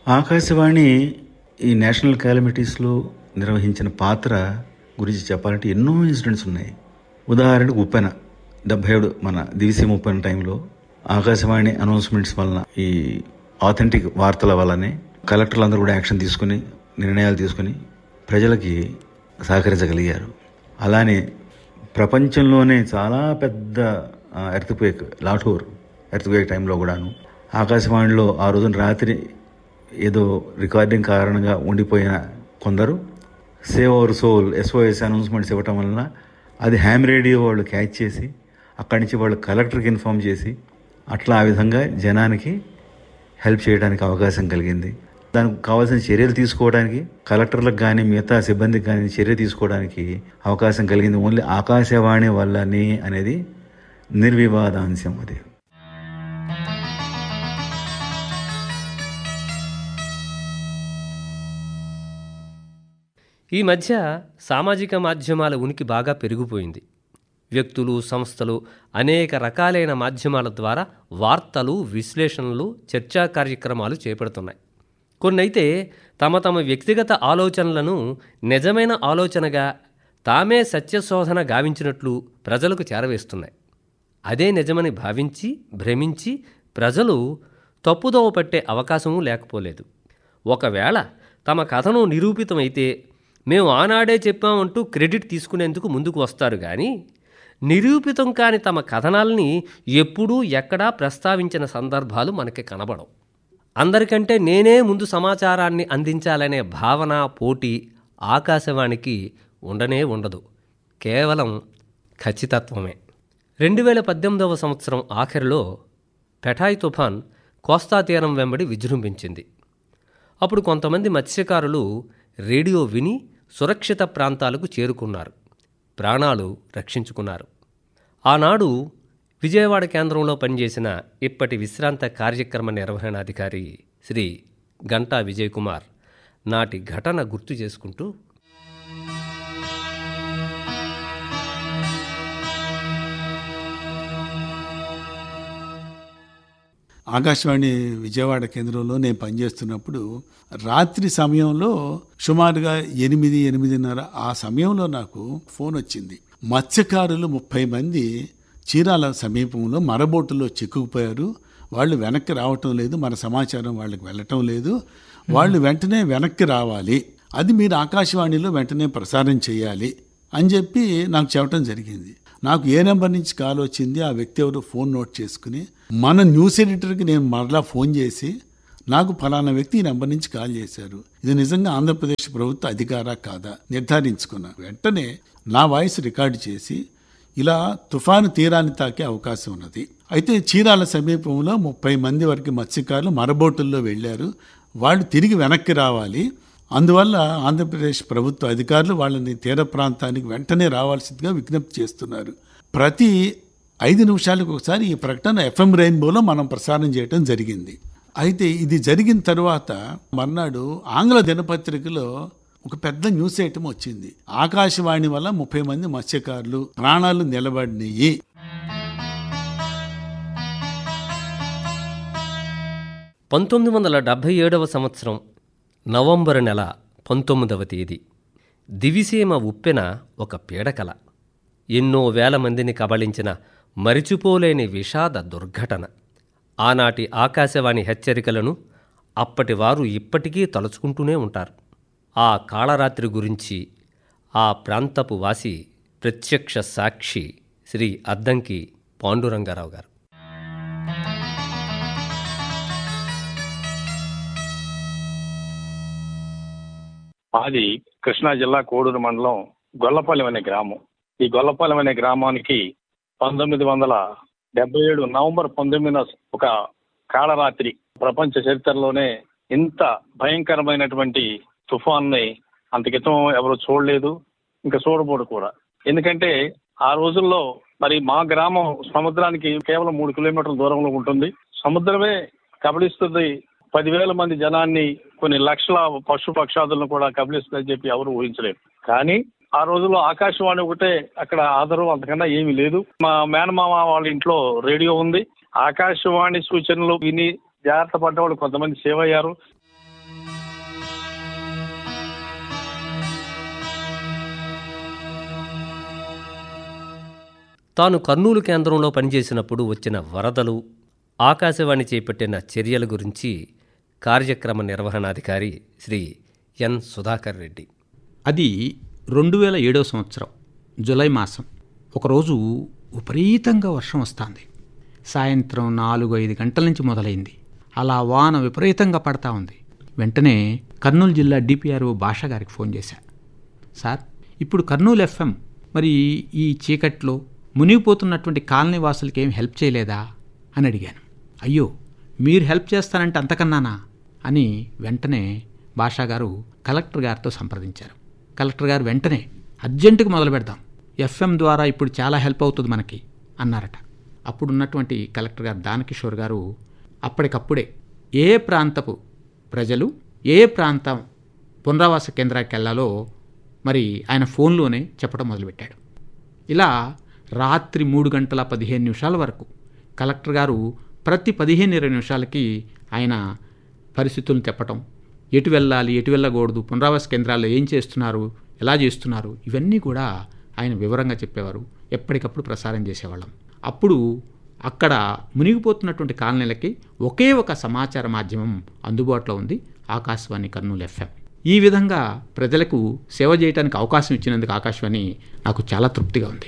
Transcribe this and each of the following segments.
ఆకాశవాణి ఈ నేషనల్ క్యాలమిటీస్లో నిర్వహించిన పాత్ర గురించి చెప్పాలంటే ఎన్నో ఇన్సిడెంట్స్ ఉన్నాయి ఉదాహరణకు ఉప్పెన డెబ్బై ఏడు మన దివిసీమ ఉప్పెన టైంలో ఆకాశవాణి అనౌన్స్మెంట్స్ వలన ఈ ఆథెంటిక్ వార్తల వల్లనే కలెక్టర్లు అందరూ కూడా యాక్షన్ తీసుకుని నిర్ణయాలు తీసుకుని ప్రజలకి సహకరించగలిగారు అలానే ప్రపంచంలోనే చాలా పెద్ద ఎర్త్క్వేక్ లాఠూర్ ఎర్త్క్వేక్ టైంలో కూడాను ఆకాశవాణిలో ఆ రోజున రాత్రి ఏదో రికార్డింగ్ కారణంగా ఉండిపోయిన కొందరు save our soul SOS announcements ఇవ్వటం వలన అది హ్యామ్ రేడియో వాళ్ళు క్యాచ్ చేసి అక్కడి నుంచి వాళ్ళు కలెక్టర్కి ఇన్ఫామ్ చేసి అట్లా ఆ విధంగా జనానికి హెల్ప్ చేయడానికి అవకాశం కలిగింది దానికి కావాల్సిన చర్యలు తీసుకోవడానికి కలెక్టర్లకు కానీ మిగతా సిబ్బందికి కానీ చర్య తీసుకోవడానికి అవకాశం కలిగింది ఓన్లీ ఆకాశవాణి వల్లనే అనేది నిర్వివాదాంశం అది ఈ మధ్య సామాజిక మాధ్యమాల ఉనికి బాగా పెరిగిపోయింది వ్యక్తులు సంస్థలు అనేక రకాలైన మాధ్యమాల ద్వారా వార్తలు విశ్లేషణలు చర్చా కార్యక్రమాలు చేపడుతున్నాయి కొన్నైతే తమ తమ వ్యక్తిగత ఆలోచనలను నిజమైన ఆలోచనగా తామే సత్యశోధన గావించినట్లు ప్రజలకు చేరవేస్తున్నాయి అదే నిజమని భావించి భ్రమించి ప్రజలు తప్పుదోవ పట్టే అవకాశమూ లేకపోలేదు ఒకవేళ తమ కథను నిరూపితమైతే మేము ఆనాడే చెప్పామంటూ క్రెడిట్ తీసుకునేందుకు ముందుకు వస్తారు కానీ నిరూపితం కాని తమ కథనాల్ని ఎప్పుడూ ఎక్కడా ప్రస్తావించిన సందర్భాలు మనకి కనబడవు అందరికంటే నేనే ముందు సమాచారాన్ని అందించాలనే భావన పోటీ ఆకాశవాణికి ఉండనే ఉండదు కేవలం ఖచ్చితత్వమే రెండు వేల పద్దెనిమిదవ సంవత్సరం ఆఖరిలో పెఠాయ్ తుఫాన్ కోస్తా తీరం వెంబడి విజృంభించింది అప్పుడు కొంతమంది మత్స్యకారులు రేడియో విని సురక్షిత ప్రాంతాలకు చేరుకున్నారు ప్రాణాలు రక్షించుకున్నారు ఆనాడు విజయవాడ కేంద్రంలో పనిచేసిన ఇప్పటి విశ్రాంత కార్యక్రమ నిర్వహణాధికారి శ్రీ గంటా విజయ్ కుమార్ నాటి ఘటన గుర్తు చేసుకుంటూ ఆకాశవాణి విజయవాడ కేంద్రంలో నేను పనిచేస్తున్నప్పుడు రాత్రి సమయంలో సుమారుగా ఎనిమిది ఎనిమిదిన్నర ఆ సమయంలో నాకు ఫోన్ వచ్చింది మత్స్యకారులు ముప్పై మంది చీరాల సమీపంలో మరబోటులో చిక్కుకుపోయారు వాళ్ళు వెనక్కి రావటం లేదు మన సమాచారం వాళ్ళకి వెళ్ళటం లేదు వాళ్ళు వెంటనే వెనక్కి రావాలి అది మీరు ఆకాశవాణిలో వెంటనే ప్రసారం చేయాలి అని చెప్పి నాకు చెప్పడం జరిగింది నాకు ఏ నెంబర్ నుంచి కాల్ వచ్చింది ఆ వ్యక్తి ఎవరు ఫోన్ నోట్ చేసుకుని మన న్యూస్ ఎడిటర్కి నేను మరలా ఫోన్ చేసి నాకు ఫలానా వ్యక్తి ఈ నెంబర్ నుంచి కాల్ చేశారు ఇది నిజంగా ఆంధ్రప్రదేశ్ ప్రభుత్వ అధికారా కాదా నిర్ధారించుకున్నాను వెంటనే నా వాయిస్ రికార్డు చేసి ఇలా తుఫాను తీరాన్ని తాకే అవకాశం ఉన్నది అయితే చీరాల సమీపంలో ముప్పై మంది వరకు మత్స్యకారులు మరబోటుల్లో వెళ్ళారు వాళ్ళు తిరిగి వెనక్కి రావాలి అందువల్ల ఆంధ్రప్రదేశ్ ప్రభుత్వ అధికారులు వాళ్ళని తీర ప్రాంతానికి వెంటనే రావాల్సిందిగా విజ్ఞప్తి చేస్తున్నారు ప్రతి ఐదు నిమిషాలకు ఒకసారి ఈ ప్రకటన ఎఫ్ఎం రెయిన్బోలో మనం ప్రసారం చేయడం జరిగింది అయితే ఇది జరిగిన తర్వాత మర్నాడు ఆంగ్ల దినపత్రికలో ఒక పెద్ద న్యూస్ ఐటమ్ వచ్చింది ఆకాశవాణి వల్ల ముప్పై మంది మత్స్యకారులు ప్రాణాలు నిలబడినాయి పంతొమ్మిది వందల డెబ్భై ఏడవ సంవత్సరం నవంబరు నెల పంతొమ్మిదవ తేదీ దివిసీమ ఉప్పెన ఒక పీడకల ఎన్నో వేల మందిని కబళించిన మరిచిపోలేని విషాద దుర్ఘటన ఆనాటి ఆకాశవాణి హెచ్చరికలను అప్పటి వారు ఇప్పటికీ తలుచుకుంటూనే ఉంటారు ఆ కాళరాత్రి గురించి ఆ ప్రాంతపు వాసి ప్రత్యక్ష సాక్షి శ్రీ అద్దంకి పాండురంగారావు గారు మాది కృష్ణా జిల్లా కోడూరు మండలం గొల్లపాలెం అనే గ్రామం ఈ గొల్లపాలెం అనే గ్రామానికి పంతొమ్మిది వందల డెబ్బై ఏడు నవంబర్ పంతొమ్మిదిన ఒక కాళరాత్రి ప్రపంచ చరిత్రలోనే ఇంత భయంకరమైనటువంటి తుఫాన్ని అంత క్రితం ఎవరు చూడలేదు ఇంకా చూడబోడు కూడా ఎందుకంటే ఆ రోజుల్లో మరి మా గ్రామం సముద్రానికి కేవలం మూడు కిలోమీటర్ల దూరంలో ఉంటుంది సముద్రమే కబలిస్తుంది పదివేల మంది జనాన్ని కొన్ని లక్షల పశు పక్షాదులను కూడా కబలిస్తుందని చెప్పి ఎవరు ఊహించలేరు కానీ ఆ రోజుల్లో ఆకాశవాణి ఒకటే అక్కడ ఆధారం అంతకన్నా ఏమీ లేదు మా మేనమామ వాళ్ళ ఇంట్లో రేడియో ఉంది ఆకాశవాణి సూచనలు విని జాగ్రత్త పడ్డ వాళ్ళు కొంతమంది సేవ్ అయ్యారు తాను కర్నూలు కేంద్రంలో పనిచేసినప్పుడు వచ్చిన వరదలు ఆకాశవాణి చేపట్టిన చర్యల గురించి కార్యక్రమ నిర్వహణాధికారి శ్రీ ఎన్ సుధాకర్ రెడ్డి అది రెండు వేల ఏడో సంవత్సరం జులై మాసం ఒకరోజు విపరీతంగా వర్షం వస్తుంది సాయంత్రం నాలుగు ఐదు గంటల నుంచి మొదలైంది అలా వాన విపరీతంగా పడతా ఉంది వెంటనే కర్నూలు జిల్లా డిపిఆర్ఓ భాష గారికి ఫోన్ చేశా సార్ ఇప్పుడు కర్నూలు ఎఫ్ఎం మరి ఈ చీకట్లో మునిగిపోతున్నటువంటి కాలనీ వాసులకి ఏం హెల్ప్ చేయలేదా అని అడిగాను అయ్యో మీరు హెల్ప్ చేస్తానంటే అంతకన్నానా అని వెంటనే భాషా గారు కలెక్టర్ గారితో సంప్రదించారు కలెక్టర్ గారు వెంటనే అర్జెంటుగా మొదలు పెడదాం ఎఫ్ఎం ద్వారా ఇప్పుడు చాలా హెల్ప్ అవుతుంది మనకి అన్నారట అప్పుడు ఉన్నటువంటి కలెక్టర్ గారు దానకిషోర్ గారు అప్పటికప్పుడే ఏ ప్రాంతపు ప్రజలు ఏ ప్రాంతం పునరావాస కేంద్రానికి వెళ్ళాలో మరి ఆయన ఫోన్లోనే చెప్పడం మొదలుపెట్టాడు ఇలా రాత్రి మూడు గంటల పదిహేను నిమిషాల వరకు కలెక్టర్ గారు ప్రతి పదిహేను ఇరవై నిమిషాలకి ఆయన పరిస్థితులను చెప్పటం ఎటు వెళ్ళాలి ఎటు వెళ్ళకూడదు పునరావాస కేంద్రాల్లో ఏం చేస్తున్నారు ఎలా చేస్తున్నారు ఇవన్నీ కూడా ఆయన వివరంగా చెప్పేవారు ఎప్పటికప్పుడు ప్రసారం చేసేవాళ్ళం అప్పుడు అక్కడ మునిగిపోతున్నటువంటి కాలనీలకి ఒకే ఒక సమాచార మాధ్యమం అందుబాటులో ఉంది ఆకాశవాణి కర్నూలు ఎఫ్ఎం ఈ విధంగా ప్రజలకు సేవ చేయడానికి అవకాశం ఇచ్చినందుకు ఆకాశవాణి నాకు చాలా తృప్తిగా ఉంది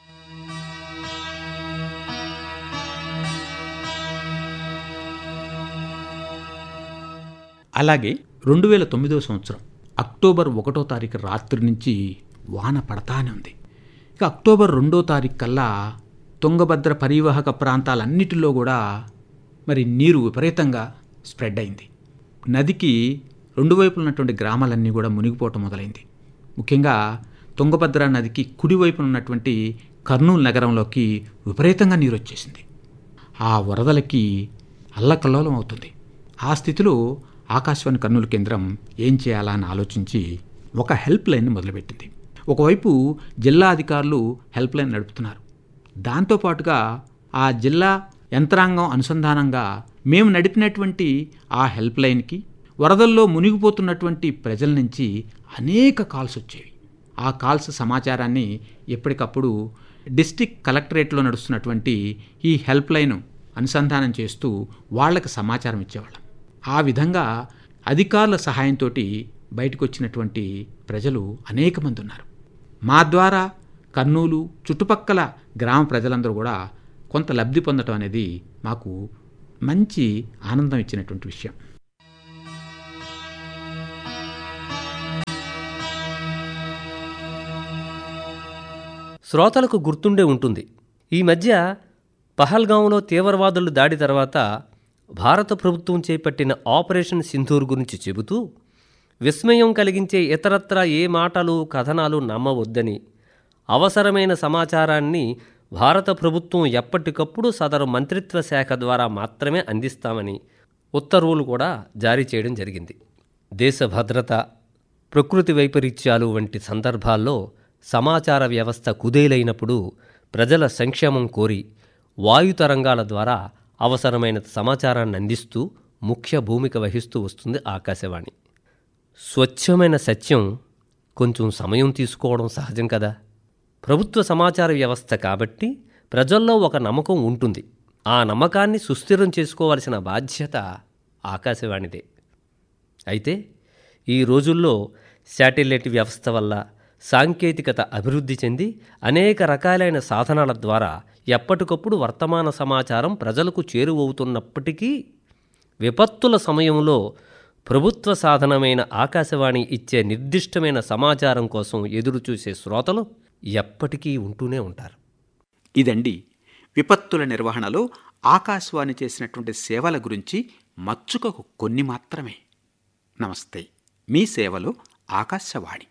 అలాగే రెండు వేల తొమ్మిదవ సంవత్సరం అక్టోబర్ ఒకటో తారీఖు రాత్రి నుంచి వాన పడతానే ఉంది ఇక అక్టోబర్ రెండో తారీఖు కల్లా తుంగభద్ర పరివాహక ప్రాంతాలన్నిటిలో కూడా మరి నీరు విపరీతంగా స్ప్రెడ్ అయింది నదికి రెండు వైపులు ఉన్నటువంటి గ్రామాలన్నీ కూడా మునిగిపోవటం మొదలైంది ముఖ్యంగా తుంగభద్ర నదికి కుడివైపున ఉన్నటువంటి కర్నూలు నగరంలోకి విపరీతంగా నీరు వచ్చేసింది ఆ వరదలకి అల్లకల్లోలం అవుతుంది ఆ స్థితిలో ఆకాశవాణి కర్నూలు కేంద్రం ఏం చేయాలా అని ఆలోచించి ఒక హెల్ప్ లైన్ మొదలుపెట్టింది ఒకవైపు జిల్లా అధికారులు హెల్ప్ లైన్ నడుపుతున్నారు దాంతోపాటుగా ఆ జిల్లా యంత్రాంగం అనుసంధానంగా మేము నడిపినటువంటి ఆ హెల్ప్ లైన్కి వరదల్లో మునిగిపోతున్నటువంటి ప్రజల నుంచి అనేక కాల్స్ వచ్చేవి ఆ కాల్స్ సమాచారాన్ని ఎప్పటికప్పుడు డిస్టిక్ కలెక్టరేట్లో నడుస్తున్నటువంటి ఈ హెల్ప్ లైన్ అనుసంధానం చేస్తూ వాళ్ళకి సమాచారం ఇచ్చేవాళ్ళం ఆ విధంగా అధికారుల సహాయంతో బయటకు వచ్చినటువంటి ప్రజలు అనేక మంది ఉన్నారు మా ద్వారా కర్నూలు చుట్టుపక్కల గ్రామ ప్రజలందరూ కూడా కొంత లబ్ధి పొందటం అనేది మాకు మంచి ఆనందం ఇచ్చినటువంటి విషయం శ్రోతలకు గుర్తుండే ఉంటుంది ఈ మధ్య పహల్గాంలో తీవ్రవాదులు దాడి తర్వాత భారత ప్రభుత్వం చేపట్టిన ఆపరేషన్ సింధూర్ గురించి చెబుతూ విస్మయం కలిగించే ఇతరత్రా ఏ మాటలు కథనాలు నమ్మవద్దని అవసరమైన సమాచారాన్ని భారత ప్రభుత్వం ఎప్పటికప్పుడు సదరు మంత్రిత్వ శాఖ ద్వారా మాత్రమే అందిస్తామని ఉత్తర్వులు కూడా జారీ చేయడం జరిగింది దేశ భద్రత ప్రకృతి వైపరీత్యాలు వంటి సందర్భాల్లో సమాచార వ్యవస్థ కుదేలైనప్పుడు ప్రజల సంక్షేమం కోరి వాయు తరంగాల ద్వారా అవసరమైన సమాచారాన్ని అందిస్తూ ముఖ్య భూమిక వహిస్తూ వస్తుంది ఆకాశవాణి స్వచ్ఛమైన సత్యం కొంచెం సమయం తీసుకోవడం సహజం కదా ప్రభుత్వ సమాచార వ్యవస్థ కాబట్టి ప్రజల్లో ఒక నమ్మకం ఉంటుంది ఆ నమ్మకాన్ని సుస్థిరం చేసుకోవాల్సిన బాధ్యత ఆకాశవాణిదే అయితే ఈ రోజుల్లో శాటిలైట్ వ్యవస్థ వల్ల సాంకేతికత అభివృద్ధి చెంది అనేక రకాలైన సాధనాల ద్వారా ఎప్పటికప్పుడు వర్తమాన సమాచారం ప్రజలకు చేరువవుతున్నప్పటికీ విపత్తుల సమయంలో ప్రభుత్వ సాధనమైన ఆకాశవాణి ఇచ్చే నిర్దిష్టమైన సమాచారం కోసం ఎదురుచూసే శ్రోతలు ఎప్పటికీ ఉంటూనే ఉంటారు ఇదండి విపత్తుల నిర్వహణలో ఆకాశవాణి చేసినటువంటి సేవల గురించి మచ్చుకకు కొన్ని మాత్రమే నమస్తే మీ సేవలో ఆకాశవాణి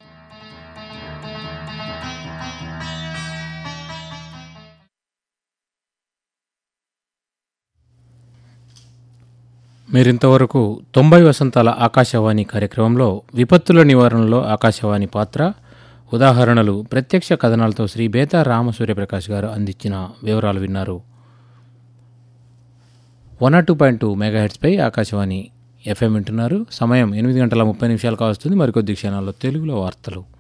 మీరింతవరకు తొంభై వసంతాల ఆకాశవాణి కార్యక్రమంలో విపత్తుల నివారణలో ఆకాశవాణి పాత్ర ఉదాహరణలు ప్రత్యక్ష కథనాలతో శ్రీ బేతా రామసూర్యప్రకాష్ గారు అందించిన వివరాలు విన్నారు వన్ ఆర్ టూ పాయింట్ టూ మెగాహెడ్స్పై ఆకాశవాణి ఎఫ్ఎం వింటున్నారు సమయం ఎనిమిది గంటల ముప్పై నిమిషాలు కావస్తుంది మరికొద్ది క్షణాల్లో తెలుగులో వార్తలు